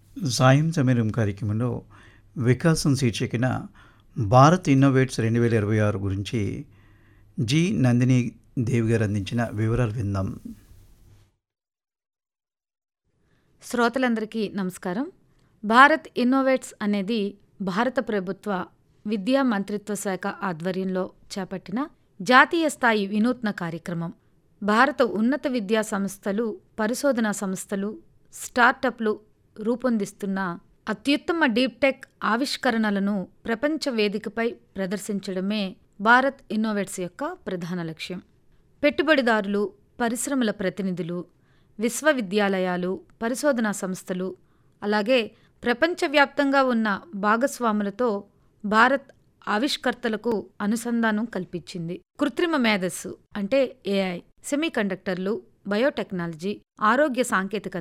సాయం సమీరం కార్యక్రమంలో వికాసం శీర్షికన భారత్ ఇన్నోవేట్స్ రెండు వేల ఇరవై ఆరు గురించి జి నందిని దేవి గారు అందించిన వివరాలు విందాం శ్రోతలందరికీ నమస్కారం భారత్ ఇన్నోవేట్స్ అనేది భారత ప్రభుత్వ విద్యా మంత్రిత్వ శాఖ ఆధ్వర్యంలో చేపట్టిన జాతీయ స్థాయి వినూత్న కార్యక్రమం భారత ఉన్నత విద్యా సంస్థలు పరిశోధనా సంస్థలు స్టార్టప్లు రూపొందిస్తున్న అత్యుత్తమ డీప్ టెక్ ఆవిష్కరణలను ప్రపంచ వేదికపై ప్రదర్శించడమే భారత్ ఇన్నోవేట్స్ యొక్క ప్రధాన లక్ష్యం పెట్టుబడిదారులు పరిశ్రమల ప్రతినిధులు విశ్వవిద్యాలయాలు పరిశోధనా సంస్థలు అలాగే ప్రపంచవ్యాప్తంగా ఉన్న భాగస్వాములతో భారత్ ఆవిష్కర్తలకు అనుసంధానం కల్పించింది కృత్రిమ మేధస్సు అంటే ఏఐ సెమీకండక్టర్లు బయోటెక్నాలజీ ఆరోగ్య సాంకేతికత